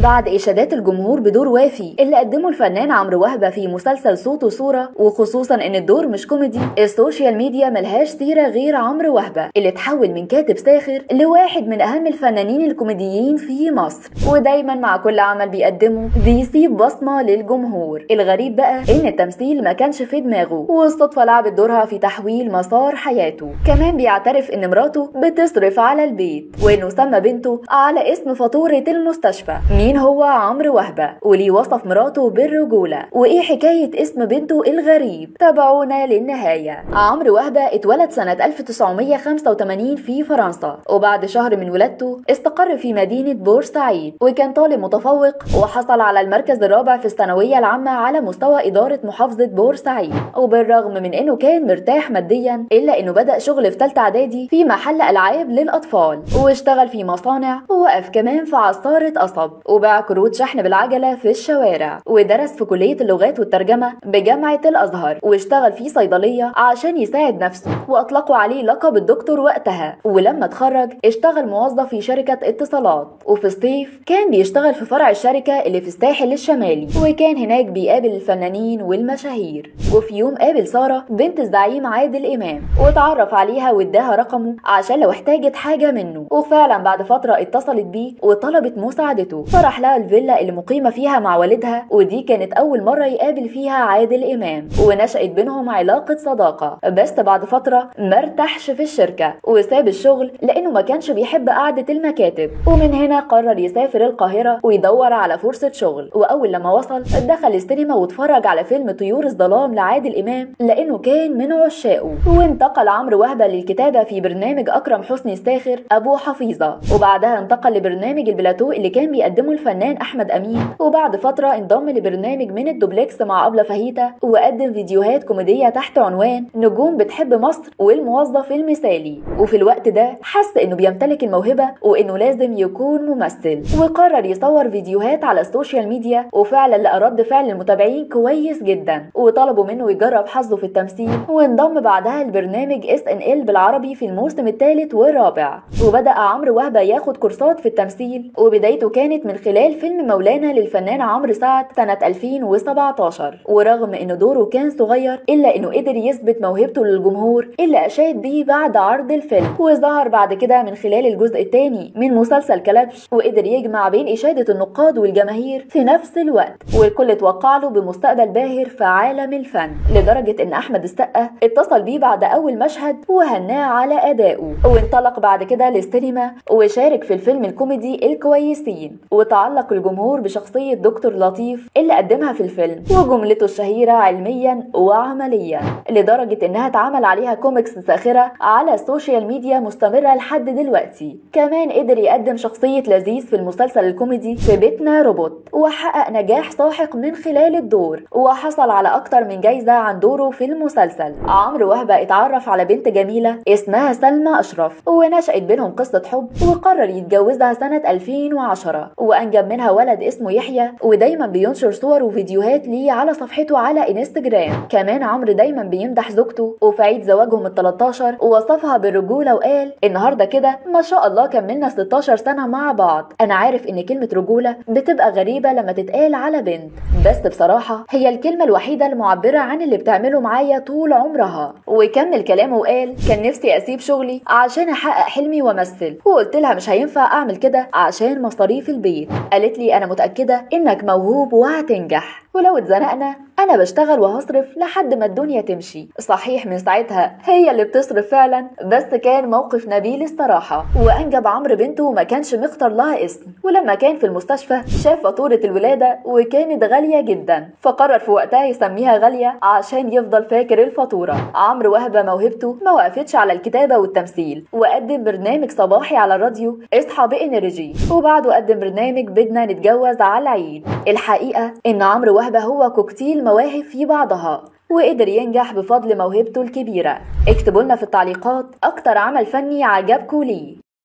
بعد اشادات الجمهور بدور وافي اللي قدمه الفنان عمرو وهبه في مسلسل صوت وصوره وخصوصا ان الدور مش كوميدي السوشيال ميديا ملهاش سيره غير عمرو وهبه اللي اتحول من كاتب ساخر لواحد من اهم الفنانين الكوميديين في مصر ودايما مع كل عمل بيقدمه بيسيب بصمه للجمهور الغريب بقى ان التمثيل ما كانش في دماغه والصدفه لعبت دورها في تحويل مسار حياته كمان بيعترف ان مراته بتصرف على البيت وانه سمى بنته على اسم فاتوره المستشفى مين هو عمرو وهبه وليه وصف مراته بالرجوله وايه حكايه اسم بنته الغريب تابعونا للنهايه عمرو وهبه اتولد سنه 1985 في فرنسا وبعد شهر من ولادته استقر في مدينه بورسعيد وكان طالب متفوق وحصل على المركز الرابع في الثانويه العامه على مستوى اداره محافظه بورسعيد وبالرغم من انه كان مرتاح ماديا الا انه بدا شغل في ثالثه اعدادي في محل العاب للاطفال واشتغل في مصانع ووقف كمان في عصاره قصب وباع كروت شحن بالعجله في الشوارع ودرس في كليه اللغات والترجمه بجامعه الازهر واشتغل في صيدليه عشان يساعد نفسه واطلقوا عليه لقب الدكتور وقتها ولما اتخرج اشتغل موظف في شركه اتصالات وفي الصيف كان بيشتغل في فرع الشركه اللي في الساحل الشمالي وكان هناك بيقابل الفنانين والمشاهير وفي يوم قابل ساره بنت الزعيم عادل امام واتعرف عليها واداها رقمه عشان لو احتاجت حاجه منه وفعلا بعد فتره اتصلت بيه وطلبت مساعدته فرح لها الفيلا اللي مقيمه فيها مع والدها ودي كانت اول مره يقابل فيها عادل امام ونشأت بينهم علاقه صداقه بس بعد فتره ما ارتاحش في الشركه وساب الشغل لانه ما كانش بيحب قعده المكاتب ومن هنا قرر يسافر القاهره ويدور على فرصه شغل واول لما وصل دخل السينما واتفرج على فيلم طيور الظلام لعادل امام لانه كان من عشاقه وانتقل عمرو وهبه للكتابه في برنامج اكرم حسني الساخر ابو حفيظه وبعدها انتقل لبرنامج البلاتو اللي كان بيقدمه الفنان احمد امين وبعد فتره انضم لبرنامج من الدوبلكس مع ابله فاهيتا وقدم فيديوهات كوميديه تحت عنوان نجوم بتحب مصر والموظف المثالي وفي الوقت ده حس انه بيمتلك الموهبه وانه لازم يكون ممثل وقرر يصور فيديوهات على السوشيال ميديا وفعلا لقى رد فعل المتابعين كويس جدا وطلبوا منه يجرب حظه في التمثيل وانضم بعدها لبرنامج اس ان ال بالعربي في الموسم الثالث والرابع وبدا عمرو وهبه ياخد كورسات في التمثيل وبدايته كانت من خلال فيلم مولانا للفنان عمرو سعد سنه 2017 ورغم ان دوره كان صغير الا انه قدر يثبت موهبته للجمهور اللي اشاد بيه بعد عرض الفيلم وظهر بعد كده من خلال الجزء الثاني من مسلسل كلبش وقدر يجمع بين اشاده النقاد والجماهير في نفس الوقت والكل اتوقع له بمستقبل باهر في عالم الفن لدرجه ان احمد السقا اتصل بيه بعد اول مشهد وهناه على ادائه وانطلق بعد كده للسينما وشارك في الفيلم الكوميدي الكويسين وتعلق الجمهور بشخصيه دكتور لطيف اللي قدمها في الفيلم وجملته الشهيره علميا وعمليا لدرجه انها اتعمل عليها كوميكس ساخره على السوشيال ميديا مستمره لحد دلوقتي كمان قدر يقدم شخصيه لذيذ في المسلسل الكوميدي في بيتنا روبوت وحقق نجاح ساحق من خلال الدور وحصل على اكتر من جايزه عن دوره في المسلسل عمرو وهبه اتعرف على بنت جميله اسمها سلمى اشرف ونشأت بينهم قصه حب وقرر يتجوزها سنه 2010 وانجب منها ولد اسمه يحيى ودايما بينشر صور وفيديوهات ليه على صفحته على انستجرام كمان عمرو دايما بيمدح زوجته وفي عيد زواجهم ال 13 ووصفها بالرجوله وقال النهارده كده ما شاء الله كملنا 16 سنه مع بعض انا عارف ان كلمه رجوله بتبقى غريبه لما تتقال على بنت بس بصراحه هي الكلمه الوحيده المعبره عن اللي بتعمله معايا طول عمرها وكمل كلامه وقال كان نفسي اسيب شغلي عشان احقق حلمي وامثل وقلت لها مش هينفع اعمل كده عشان مصاريف البيت قالت لي انا متاكده انك موهوب وهتنجح ولو اتزنقنا انا بشتغل وهصرف لحد ما الدنيا تمشي صحيح من ساعتها هي اللي بتصرف فعلا بس كان موقف نبيل الصراحه وانجب عمرو بنته وما كانش مختار لها اسم ولما كان في المستشفى شاف فاتوره الولاده وكانت غاليه جدا فقرر في وقتها يسميها غاليه عشان يفضل فاكر الفاتوره عمرو وهبه موهبته ما وقفتش على الكتابه والتمثيل وقدم برنامج صباحي على الراديو اصحى بانرجي وبعده قدم برنامج بدنا نتجوز على العيد الحقيقه ان عمرو وهبه هو كوكتيل مواهب في بعضها وقدر ينجح بفضل موهبته الكبيرة اكتبوا لنا في التعليقات أكتر عمل فني عجبكوا ليه